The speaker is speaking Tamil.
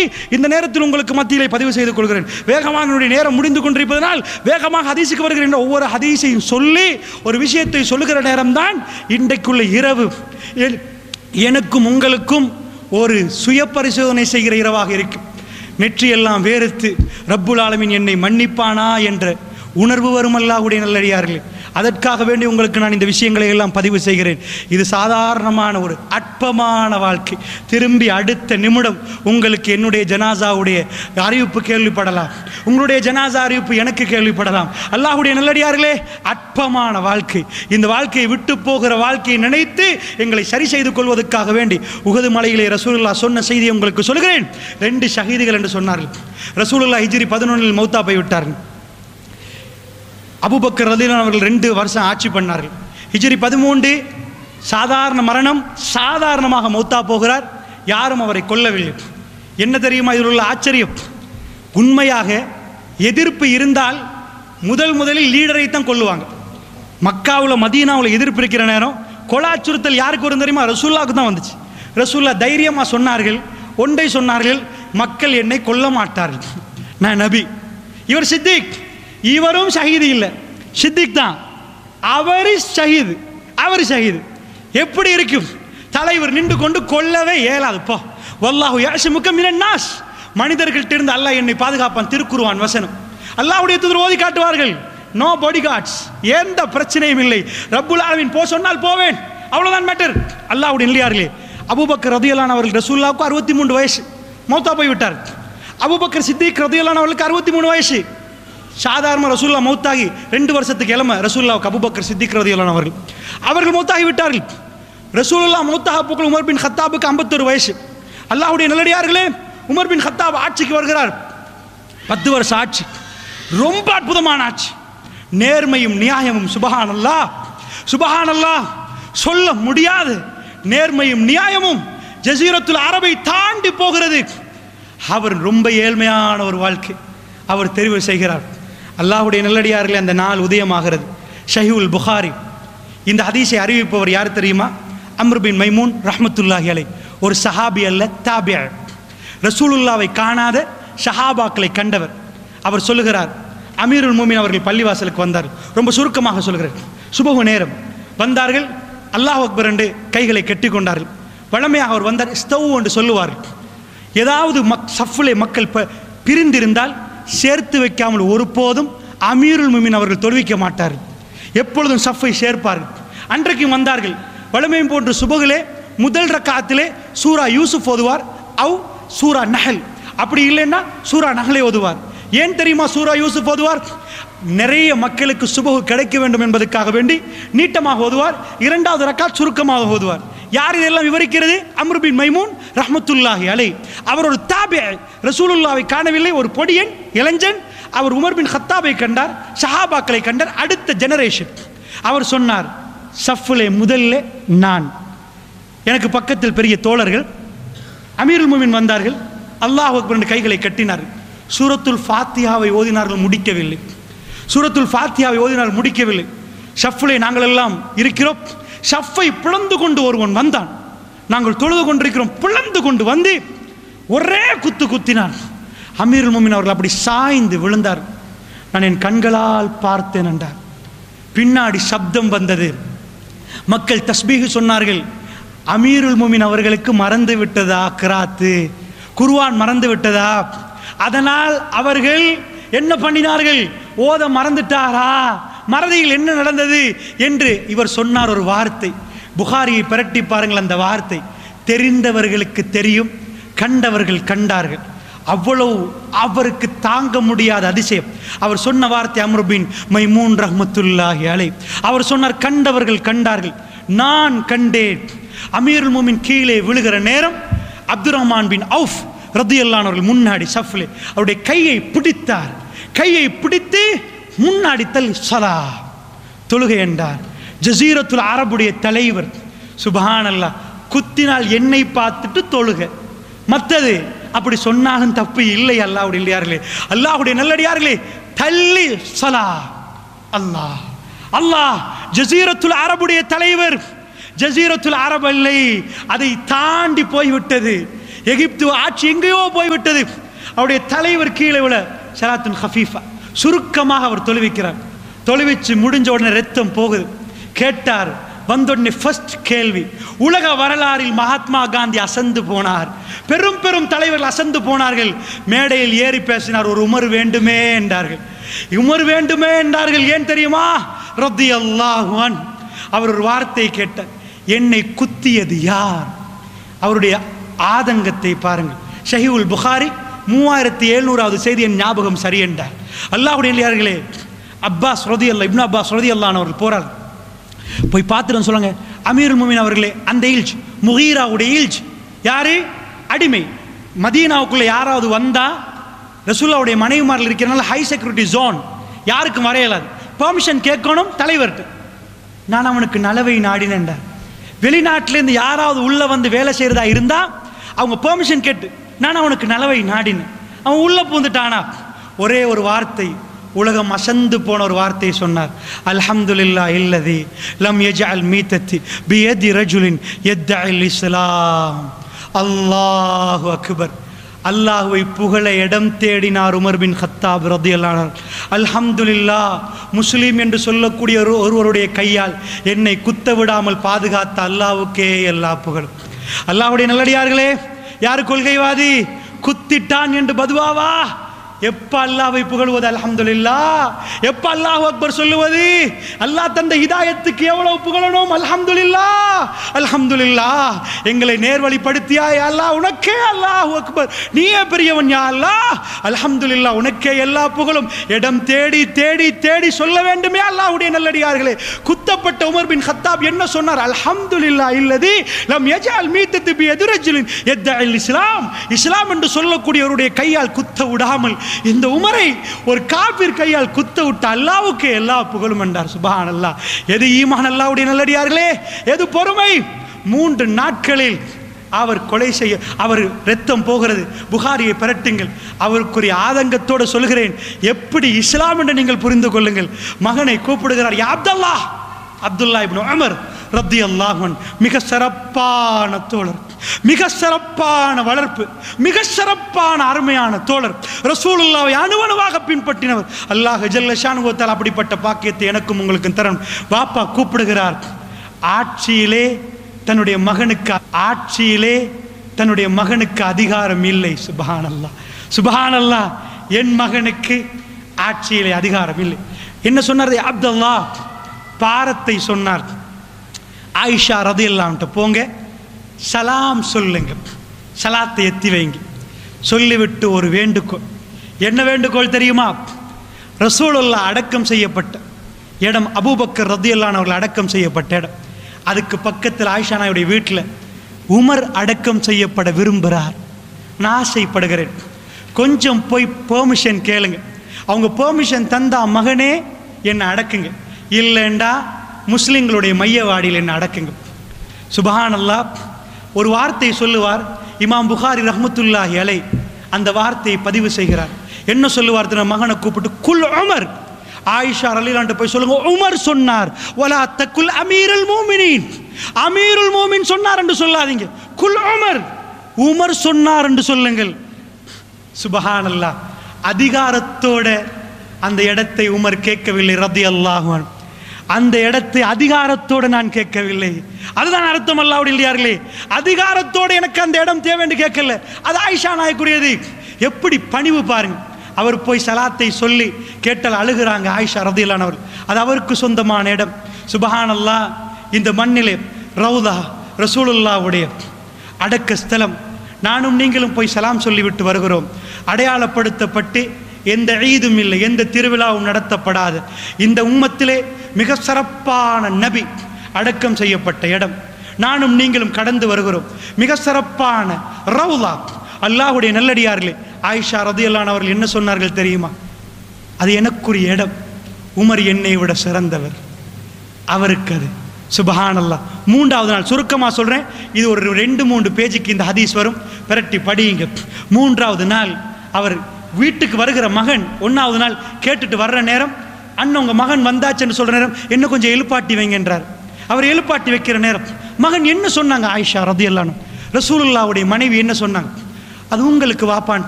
இந்த நேரத்தில் உங்களுக்கு மத்தியிலே பதிவு செய்து கொள்கிறேன் வேகமாக என்னுடைய நேரம் முடிந்து கொண்டிருப்பதனால் வேகமாக ஹதீஸுக்கு வருகிறேன் என்ற ஒவ்வொரு ஹதீஸையும் சொல்லி ஒரு விஷயத்தை சொல்லுகிற நேரம்தான் இன்றைக்குள்ள இரவு எ- எனக்கும் உங்களுக்கும் ஒரு சுய பரிசோதனை செய்கிற இரவாக இருக்கும் நெற்றியெல்லாம் வேறுத்து ரப்புல் ஆலமீன் என்னை மன்னிப்பானா என்ற உணர்வு வரும் அல்லாஹ்வுடைய நல்லடியார்களே அதற்காக வேண்டி உங்களுக்கு நான் இந்த விஷயங்களை எல்லாம் பதிவு செய்கிறேன் இது சாதாரணமான ஒரு அற்பமான வாழ்க்கை திரும்பி அடுத்த நிமிடம் உங்களுக்கு என்னுடைய ஜனாசாவுடைய அறிவிப்பு கேள்விப்படலாம் உங்களுடைய ஜனாசா அறிவிப்பு எனக்கு கேள்விப்படலாம் அல்லாஹ்வுடைய நல்லடியார்களே அற்பமான வாழ்க்கை இந்த வாழ்க்கையை விட்டு போகிற வாழ்க்கையை நினைத்து எங்களை சரி செய்து கொள்வதற்காக வேண்டி உகது மலையிலே ரசூலுல்லாஹ் சொன்ன செய்தியை உங்களுக்கு சொல்கிறேன் ரெண்டு ஷஹீதுகள் என்று சொன்னார்கள் ரசூலுல்லாஹ் ஹிஜ்ரி பதினொன்றில் மௌத்தா போய் விட்டார்கள் அபுபக்கர் ரலியல்லாஹு அவர்கள் ரெண்டு வருஷம் ஆட்சி பண்ணார்கள் ஹிஜ்ரி பதிமூன்று சாதாரண மரணம் சாதாரணமாக மௌத்தா போகிறார் யாரும் அவரை கொல்லவில்லை என்ன தெரியுமா இதில் உள்ள ஆச்சரியம் உண்மையாக எதிர்ப்பு இருந்தால் முதல் முதலில் லீடரை தான் கொல்லுவாங்க மக்காவில் மதீனாவில் எதிர்ப்பு இருக்கிற நேரம் கொலை அச்சுறுத்தல் யாருக்கு வரும் தெரியுமா ரசூல்லாவுக்கு தான் வந்துச்சு ரசூல்லா தைரியமாக சொன்னார்கள் ஒன்றை சொன்னார்கள் மக்கள் என்னை கொல்ல மாட்டார்கள் நான் நபி இவர் சித்திக் இவரும் ஷஹீது இல்லை சித்திக் தான் அவர் ஷஹீது அவர் ஷஹீது எப்படி இருக்கும் தலைவர் நின்று கொண்டு கொல்லவே இயலாது போ வல்லாஹு யாசிமுக்க மினன் நாஸ் மனிதர்கள்ட்ட இருந்து அல்லாஹ் என்னை பாதுகாப்பான் திருக்குருவான் வசனம் அல்லாஹ்வுடைய தூதர் ஓதி காட்டுவார்கள் நோ பாடி கார்ட்ஸ் எந்த பிரச்சனையும் இல்லை ரப்புல் ஆலமீன் போ சொன்னால் போவேன் அவ்வளவுதான் மேட்டர் அல்லாஹ்வுடைய இல்லையார்களே அபூபக்கர் ரதியலான் அவர்கள் ரசூல்லாவுக்கு அறுபத்தி மூன்று வயசு மௌத்தா போய் விட்டார் அபூபக்கர் சித்திக் ரதியலான் அவர்களுக்கு அறுபத்தி மூணு வயசு சாதாரண ரசூல்லா மௌத்தாகி ரெண்டு வருஷத்துக்கு இளம ரசூல்லாவுக்கு அபூபக்கர் சித்திக் ரதியலான் அவர்கள் அவர்கள் மௌத்தாகி விட்டார்கள் ரசூலுல்லா மௌத்தாக போக்கள் உமர் பின் ஹத்தாபுக்கு ஐம்பத்தொரு வயசு அல்லாஹ்வுடைய நல்லடியார்களே உமர் பின் ஹத்தாப் ஆட்சிக்கு வருகிறார் பத்து வருஷம் ஆட்சி ரொம்ப அற்புதமான ஆட்சி நேர்மையும் நியாயமும் சுபஹானல்லா சுபஹானல்லா சொல்ல முடியாது நேர்மையும் நியாயமும் ஜசீரத்துல் அரபை தாண்டி போகிறது அவர் ரொம்ப ஏழ்மையான ஒரு வாழ்க்கை அவர் தெரிவு செய்கிறார் அல்லாஹ்வுடைய நல்லடியார்களே அந்த நாள் உதயமாகிறது ஷஹீவுல் புகாரி இந்த ஹதீஸை அறிவிப்பவர் யார் தெரியுமா அம்ர் பின் மைமூன் ரஹ்மத்துல்லாஹி அலை ஒரு சஹாபி அல்ல தாபிய ரசூலுல்லாவை காணாத ஷஹாபாக்களை கண்டவர் அவர் சொல்லுகிறார் அமீருல் மூமின் அவர்கள் பள்ளிவாசலுக்கு வந்தார் ரொம்ப சுருக்கமாக சொல்கிறார் சுபகு நேரம் வந்தார்கள் அல்லாஹ் அக்பர் என்று கைகளை கட்டி கொண்டார்கள் வழமையாக அவர் வந்தார் ஸ்டவ் என்று சொல்லுவார்கள் ஏதாவது மக் சஃப்லே மக்கள் ப பிரிந்திருந்தால் சேர்த்து வைக்காமல் ஒருபோதும் அமீருல் முமின் அவர்கள் தொழுவிக்க மாட்டார்கள் எப்பொழுதும் சஃப்பை சேர்ப்பார்கள் அன்றைக்கும் வந்தார்கள் வளமையும் போன்ற சுபகிலே முதல் ரக்காத்திலே சூரா யூசுப் ஓதுவார் அவ் சூரா நஹல் அப்படி இல்லைன்னா சூரா நஹலை ஓதுவார் ஏன் தெரியுமா சூரா யூசுப் ஓதுவார் நிறைய மக்களுக்கு சுபகு கிடைக்க வேண்டும் என்பதற்காக வேண்டி நீட்டமாக ஓதுவார் இரண்டாவது ரக்காத் சுருக்கமாக ஓதுவார் யார் இதெல்லாம் விவரிக்கிறது அம்ரு பின் மைமூன் ரஹ்மத்துல்லாஹி அலை அவர் ஒரு தாபே ரசூலுல்லாவை காணவில்லை ஒரு பொடியன் இளைஞன் அவர் உமர் பின் ஹத்தாபை கண்டார் ஷஹாபாக்களை கண்டார் அடுத்த ஜெனரேஷன் அவர் சொன்னார் சஃப்லே முதல்ல நான் எனக்கு பக்கத்தில் பெரிய தோழர்கள் அமீருல் முமின் வந்தார்கள் அல்லாஹ் அக்பர் என்று கைகளை கட்டினார்கள் சூரத்துல் ஃபாத்தியாவை ஓதினார்கள் முடிக்கவில்லை சூரத்துல் ஃபாத்தியாவை ஓதினார்கள் முடிக்கவில்லை ஷஃப்லே நாங்கள் எல்லாம் இருக்கிறோம் ஷஃப்பை பிளந்து கொண்டு ஒருவன் வந்தான் நாங்கள் தொழுது கொண்டிருக்கிறோம் பிளந்து கொண்டு வந்து ஒரே குத்து குத்தினான் அமீருல் முமின் அவர்கள் அப்படி சாய்ந்து விழுந்தார் நான் என் கண்களால் பார்த்தேன் என்றார் பின்னாடி சப்தம் வந்தது மக்கள் தஸ்பீகு சொன்னார்கள் அமீருல் முமின் அவர்களுக்கு மறந்து விட்டதா கிராத்து குர்ஆன் மறந்து விட்டதா அதனால் அவர்கள் என்ன பண்ணினார்கள் ஓத மறந்துட்டாரா மறதியில் என்ன நடந்தது என்று இவர் சொன்னார் ஒரு வார்த்தை புகாரியை பிரட்டி பாருங்கள் அந்த வார்த்தை தெரிந்தவர்களுக்கு தெரியும் கண்டவர்கள் கண்டார்கள் அவ்வளவு அவருக்கு தாங்க முடியாத அதிசயம் அவர் சொன்ன வார்த்தை அம்ருபின் மைமூன் ரஹ்மத்துல்லாஹி அலை அவர் சொன்னார் கண்டவர்கள் கண்டார்கள் நான் கண்டேன் அமீருல் மூமின் கீழே விழுகிற நேரம் அப்துல் ரஹ்மான் பின் அவுஃப் ரதியல்லானவர்கள் முன்னாடி சஃப்லே அவருடைய கையை பிடித்தார் கையை பிடித்து முன்னாடி தள்ளி சலா தொழுகை என்றார் ஜசீரத்துல் அரபுடைய தலைவர் சுபஹானல்லாஹ் குத்தினால் என்னை பார்த்துட்டு தொழுக மற்றது அப்படி சொன்னாலும் தப்பு இல்லை அல்லாஹ்வுடைய இல்லையார்களே அல்லாஹ்வுடைய நல்லடியார்களே தள்ளி சலா அல்லாஹ் அல்லாஹ் ஜசீரத்துல் அரபுடைய தலைவர் ஜசீரத்துல் அரபு இல்லை அதை தாண்டி போய்விட்டது எகிப்து ஆட்சி எங்கேயோ போய்விட்டது அவருடைய தலைவர் கீழே விழ சலாத்துன் ஹஃபீஃபா சுருக்கமாக அவர் தொழுவிக்கிறார் தொழுவிச்சு முடிஞ்ச உடனே ரத்தம் போகுது கேட்டார் வந்தோடனே ஃபர்ஸ்ட் கேள்வி உலக வரலாறில் மகாத்மா காந்தி அசந்து போனார் பெரும் பெரும் தலைவர்கள் அசந்து போனார்கள் மேடையில் ஏறி பேசினார் ஒரு உமர் வேண்டுமே என்றார்கள் உமர் வேண்டுமே என்றார்கள் ஏன் தெரியுமா ரத்தி அல்லாஹ்வான் அவர் ஒரு வார்த்தை கேட்டார் என்னை குத்தியது யார் அவருடைய ஆதங்கத்தை பாருங்கள் ஷஹீவுல் புகாரி மூவாயிரத்தி எழுநூறாவது செய்தி என் ஞாபகம் சரி என்றார் அல்லாஹுடைய இல்லையார்களே அப்பாஸ் ரதி அல்லா இப்னு அப்பாஸ் ரதி அல்லானவர்கள் போறார் போய் பார்த்துட்டு சொல்லுங்க அமீருல் முமின் அவர்களே அந்த ஈல்ஜ் முகீராவுடைய ஈல்ஜ் யாரு அடிமை மதீனாவுக்குள்ள யாராவது வந்தா ரசூல்லாவுடைய மனைவிமாரில் இருக்கிறனால ஹை செக்யூரிட்டி ஜோன் யாருக்கும் வரையலாது பெர்மிஷன் கேட்கணும் தலைவர்கிட்ட நான் அவனுக்கு நலவை நாடினேன்டார் வெளிநாட்டிலேருந்து யாராவது உள்ள வந்து வேலை செய்யறதா இருந்தா அவங்க பெர்மிஷன் கேட்டு நான் அவனுக்கு நலவை நாடினேன் அவன் உள்ள பூந்துட்டானா ஒரே ஒரு வார்த்தை உலகம் அசந்து போன ஒரு வார்த்தையை சொன்னார் அல்ஹம்துலில்லா இல்லதி லம் யஜ்அல் மீத்தத்தி பியதி ரஜுலின் யத்தஇல் இஸ்லாம் அல்லாஹு அக்பர் அல்லாஹுவை புகழ இடம் தேடினார் உமர் பின் ஹத்தாப் ரதியல்லானார் அல்ஹம்துலில்லா முஸ்லீம் என்று சொல்லக்கூடிய ஒரு ஒருவருடைய கையால் என்னை குத்த விடாமல் பாதுகாத்த அல்லாஹ்வுக்கே எல்லா புகழும் அல்லாஹ்வுடைய நல்லடியார்களே யார் கொள்கைவாதி குத்திட்டான் என்று பதுவாவா எப்ப அல்லாஹ்வை புகழ்வது அல்ஹம்துலில்லா எப்ப அல்லாஹ் அக்பர் சொல்லுவது அல்லாஹ் தந்த ஹிதாயத்துக்கு எவ்வளவு புகழணும் அல்ஹம்துலில்லா அல்ஹம்துலில்லா எங்களை நேர்வழிப்படுத்தியாய் அல்லாஹ் உனக்கே அல்லாஹ் அக்பர் நீயே பெரியவன் யா அல்லாஹ் அல்ஹம்துலில்லா உனக்கே எல்லா புகழும் இடம் தேடி தேடி தேடி சொல்ல வேண்டுமே அல்லாஹ்வுடைய நல்லடியார்களே குத்தப்பட்ட உமர் பின் ஹத்தாப் என்ன சொன்னார் அல்ஹம்துலில்லா இல்லதி லம் யஜஅல் மீத்தத்து பி எதுரஜிலின் எத்தல் இஸ்லாம் இஸ்லாம் என்று சொல்லக்கூடியவருடைய கையால் குத்த விடாமல் இந்த உமரை ஒரு காபிர் கையால் குத்த விட்ட அல்லாவுக்கு எல்லா புகழும் என்றார் சுபான் அல்லாஹ் எது ஈமான் அல்லாவுடைய நல்லடியார்களே எது பொறுமை மூன்று நாட்களில் அவர் கொலை செய்ய அவர் ரத்தம் போகிறது புகாரியை பிரட்டுங்கள் அவருக்குரிய ஆதங்கத்தோடு சொல்கிறேன் எப்படி இஸ்லாம் என்று நீங்கள் புரிந்து கொள்ளுங்கள் மகனை கூப்பிடுகிறார் யா அப்தல்லா அப்துல்லா இப்னு உமர் ரத்தி அல்லாஹன் மிக சிறப்பான தோழர் மிக சிறப்பான வளர்ப்பு மிக சிறப்பான அருமையான தோழர் ரசூலுல்லாவை அணுவணுவாக பின்பற்றினவர் அல்லாஹ் ஜல்லஷானுவத்தால் அப்படிப்பட்ட பாக்கியத்தை எனக்கும் உங்களுக்கும் தரணும் வாப்பா கூப்பிடுகிறார் ஆட்சியிலே தன்னுடைய மகனுக்கு ஆட்சியிலே தன்னுடைய மகனுக்கு அதிகாரம் இல்லை சுபஹான் அல்லாஹ் சுபஹான் அல்லாஹ் என் மகனுக்கு ஆட்சியிலே அதிகாரம் இல்லை என்ன சொன்னார் அப்துல்லா பாரத்தை சொன்னார் ஆயிஷா ரதி இல்லாமட்ட போங்க சலாம் சொல்லுங்க சலாத்தை எத்தி வைங்க சொல்லிவிட்டு ஒரு வேண்டுகோள் என்ன வேண்டுகோள் தெரியுமா ரசூலுல்லா அடக்கம் செய்யப்பட்ட இடம் அபூபக்கர் ரத்தியல்லான் அவர்கள் அடக்கம் செய்யப்பட்ட இடம் அதுக்கு பக்கத்தில் ஆயிஷா நாயுடைய வீட்டில் உமர் அடக்கம் செய்யப்பட விரும்புகிறார் நான் ஆசைப்படுகிறேன் கொஞ்சம் போய் பெர்மிஷன் கேளுங்க அவங்க பெர்மிஷன் தந்தா மகனே என்னை அடக்குங்க இல்லைண்டா முஸ்லிம்களுடைய மையவாடியில் என்னை அடக்குங்க சுபஹானல்லா ஒரு வார்த்தை சொல்லுவார் இமாம் புகாரி ரஹ்மத்துல்லாஹி அலை அந்த வார்த்தையை பதிவு செய்கிறார் என்ன சொல்லுவார் தன் மகனை கூப்பிட்டு குல் உமர் ஆயிஷா ரலிலான்ட்டு போய் சொல்லுங்க உமர் சொன்னார் வலா தக்குல் அமீருல் மூமினின் அமீருல் மூமின் சொன்னார் என்று சொல்லாதீங்க குல் உமர் உமர் சொன்னார் என்று சொல்லுங்கள் சுபஹானல்லா அதிகாரத்தோட அந்த இடத்தை உமர் கேட்கவில்லை ரதி அல்லாஹான் அந்த இடத்தை அதிகாரத்தோடு நான் கேட்கவில்லை அதுதான் அர்த்தம் அல்லாவுடைய இல்லையார்களே அதிகாரத்தோடு எனக்கு அந்த இடம் தேவை என்று கேட்கல அது ஆயிஷா நாயக்குரியது எப்படி பணிவு பாருங்க அவர் போய் சலாத்தை சொல்லி கேட்டால் அழுகிறாங்க ஆயிஷா ரதியிலானவர் அது அவருக்கு சொந்தமான இடம் சுபஹான் அல்லாஹ் இந்த மண்ணிலே ரவுதா ரசூலுல்லாவுடைய அடக்க ஸ்தலம் நானும் நீங்களும் போய் சலாம் சொல்லிவிட்டு வருகிறோம் அடையாளப்படுத்தப்பட்டு எந்த ஈதும் இல்லை எந்த திருவிழாவும் நடத்தப்படாது இந்த உம்மத்திலே மிக சிறப்பான நபி அடக்கம் செய்யப்பட்ட இடம் நானும் நீங்களும் கடந்து வருகிறோம் மிக சிறப்பான ரவுலா அல்லாஹுடைய நல்லடியார்களே ஆயிஷா ரதியல்லானவர்கள் என்ன சொன்னார்கள் தெரியுமா அது எனக்குரிய இடம் உமர் என்னை விட சிறந்தவர் அவருக்கு அது சுபஹானல்லா மூன்றாவது நாள் சுருக்கமாக சொல்கிறேன் இது ஒரு ரெண்டு மூன்று பேஜுக்கு இந்த ஹதீஸ் வரும் பிரட்டி படியுங்க மூன்றாவது நாள் அவர் வீட்டுக்கு வருகிற மகன் ஒன்றாவது நாள் கேட்டுட்டு வர்ற நேரம் அண்ணன் உங்கள் மகன் வந்தாச்சுன்னு சொல்கிற நேரம் என்ன கொஞ்சம் எழுப்பாட்டி வைங்கன்றார் அவர் எழுப்பாட்டி வைக்கிற நேரம் மகன் என்ன சொன்னாங்க ஆயிஷா ரதியல்லானும் ரசூலுல்லாவுடைய மனைவி என்ன சொன்னாங்க அது உங்களுக்கு வாப்பான்ட்டு